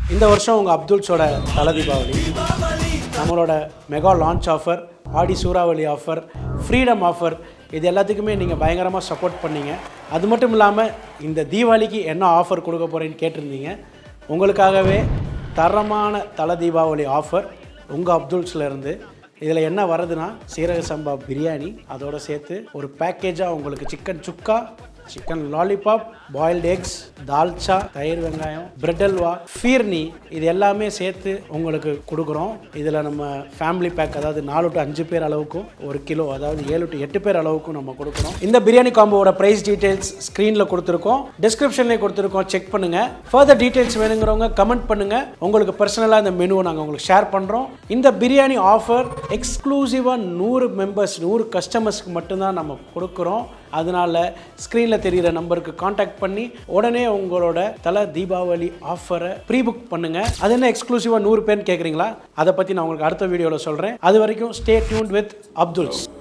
இந்த வருஷம் உங்கள் அப்துல்ஸோட தல தீபாவளி நம்மளோட மெகா லான்ச் ஆஃபர் ஆடி சூறாவளி ஆஃபர் ஃப்ரீடம் ஆஃபர் இது எல்லாத்துக்குமே நீங்கள் பயங்கரமாக சப்போர்ட் பண்ணீங்க அது மட்டும் இல்லாமல் இந்த தீபாவளிக்கு என்ன ஆஃபர் கொடுக்க போகிறேன்னு கேட்டிருந்தீங்க உங்களுக்காகவே தரமான தல தீபாவளி ஆஃபர் உங்கள் அப்துல்ஸ்லேருந்து இதில் என்ன வருதுன்னா சீரக சம்பா பிரியாணி அதோட சேர்த்து ஒரு பேக்கேஜாக உங்களுக்கு chicken sukka chicken lollipop boiled eggs dalcha தயிர் வெங்காயம் பிரெட் அல்வா ஃபீர்னி இது எல்லாமே சேர்த்து உங்களுக்கு கொடுக்குறோம் இதில் நம்ம ஃபேமிலி பேக் அதாவது நாலு டு அஞ்சு பேர் அளவுக்கும் ஒரு கிலோ அதாவது ஏழு டு எட்டு பேர் அளவுக்கும் நம்ம கொடுக்குறோம் இந்த பிரியாணி காம்போவோட ப்ரைஸ் டீடைல்ஸ் ஸ்க்ரீனில் கொடுத்துருக்கோம் டிஸ்கிரிப்ஷன்லேயே கொடுத்துருக்கோம் செக் பண்ணுங்க ஃபர்தர் டீடைல்ஸ் வேணுங்கிறவங்க கமெண்ட் பண்ணுங்க உங்களுக்கு பர்சனலாக இந்த மெனுவை நாங்கள் உங்களுக்கு ஷேர் பண்ணுறோம் இந்த பிரியாணி ஆஃபர் எக்ஸ்க்ளூசிவாக நூறு மெம்பர்ஸ் நூறு கஸ்டமர்ஸ்க்கு மட்டும்தான் நம்ம கொடுக்குறோம் அதனால ஸ்க்ரீனில் தெரிகிற நம்பருக்கு காண்டாக்ட் பண்ணி உடனே உங்களோட தல தீபாவளி ஆஃபரை ப்ரீ புக் பண்ணுங்க அது என்ன எக்ஸ்க்ளூசிவாக நூறு பேர்னு கேட்குறீங்களா அதை பற்றி நான் உங்களுக்கு அடுத்த வீடியோவில் சொல்கிறேன் அது வரைக்கும் ஸ்டே டியூன் வித் அப்துல்ஸ்